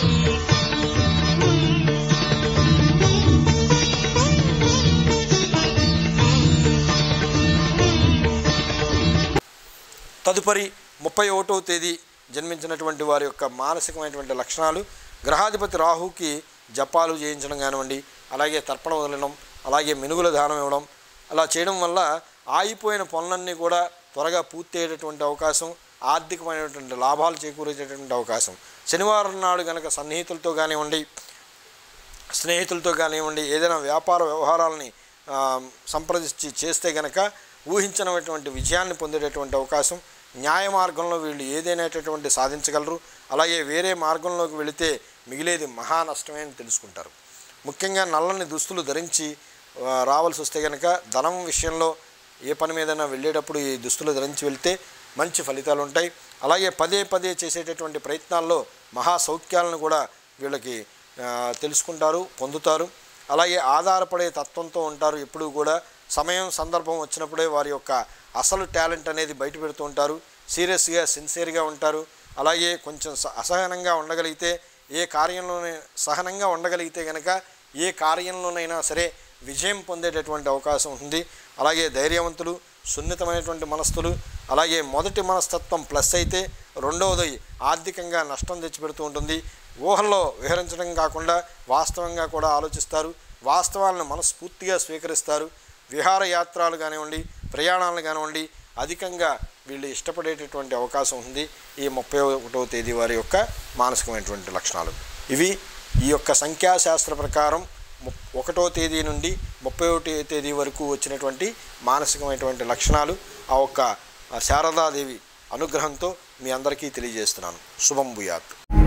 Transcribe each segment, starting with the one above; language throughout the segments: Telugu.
తదుపరి ముప్పై ఒకటవ తేదీ జన్మించినటువంటి వారి యొక్క మానసికమైనటువంటి లక్షణాలు గ్రహాధిపతి రాహుకి జపాలు చేయించడం కానివ్వండి అలాగే తర్పణ వదలడం అలాగే మెనుగుల దానం ఇవ్వడం అలా చేయడం వల్ల ఆగిపోయిన పనులన్నీ కూడా త్వరగా పూర్తి అయ్యేటటువంటి అవకాశం ఆర్థికమైనటువంటి లాభాలు చేకూరేటటువంటి అవకాశం శనివారం నాడు కనుక సన్నిహితులతో కానివ్వండి స్నేహితులతో కానివ్వండి ఏదైనా వ్యాపార వ్యవహారాలని ఆ, సంప్రదించి చేస్తే గనక ఊహించినటువంటి విజయాన్ని పొందేటటువంటి అవకాశం న్యాయ మార్గంలో వీళ్ళు ఏదైనాటటువంటి సాధించగలరు అలాగే వేరే మార్గంలోకి వెళితే మిగిలేది మహా నష్టమే అని తెలుసుకుంటారు ముఖ్యంగా నల్లని దుస్తులు ధరించి ఆ, రావాల్సి వస్తే కనుక ధనం విషయంలో ఏ పని మీదైనా వెళ్ళేటప్పుడు ఈ దుస్తులు ధరించి వెళ్తే మంచి ఫలితాలు ఉంటాయి అలాగే పదే పదే చేసేటటువంటి ప్రయత్నాల్లో మహా సౌఖ్యాలను కూడా వీళ్ళకి ఆ, తెలుసుకుంటారు పొందుతారు అలాగే ఆధారపడే తత్వంతో ఉంటారు ఎప్పుడూ కూడా సమయం సందర్భం వచ్చినప్పుడే వారి యొక్క అసలు టాలెంట్ అనేది బయట పెడుతూ ఉంటారు సీరియస్గా సిన్సియర్గా ఉంటారు అలాగే కొంచెం స- అసహనంగా ఉండగలిగితే ఏ కార్యంలోనే సహనంగా ఉండగలిగితే కనుక ఏ కార్యంలోనైనా సరే విజయం పొందేటటువంటి అవకాశం ఉంటుంది అలాగే ధైర్యవంతులు సున్నితమైనటువంటి మనస్థులు అలాగే మొదటి మనస్తత్వం ప్లస్ అయితే రెండవది ఆర్థికంగా నష్టం తెచ్చిపెడుతూ ఉంటుంది ఊహల్లో విహరించడం కాకుండా వాస్తవంగా కూడా ఆలోచిస్తారు వాస్తవాలను మనస్ఫూర్తిగా స్వీకరిస్తారు విహారయాత్రలు కానివ్వండి ప్రయాణాలు కానివ్వండి అధికంగా వీళ్ళు ఇష్టపడేటటువంటి అవకాశం ఉంది ఈ ముప్పై ఒకటవ తేదీ వారి యొక్క మానసికమైనటువంటి లక్షణాలు ఇవి ఈ యొక్క సంఖ్యాశాస్త్ర ప్రకారం ము- ఒకటో తేదీ నుండి ముప్పై ఒకటి తేదీ వరకు వచ్చినటువంటి మానసికమైనటువంటి లక్షణాలు ఆ ఒక్క ఆ శారదాదేవి అనుగ్రహంతో మీ అందరికీ తెలియజేస్తున్నాను శుభం భూయాత్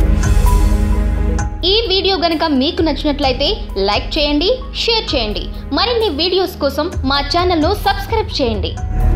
ఈ వీడియో గనుక మీకు నచ్చినట్లయితే లైక్ చేయండి షేర్ చేయండి మరిన్ని వీడియోస్ కోసం మా ఛానల్ను సబ్స్క్రైబ్ చేయండి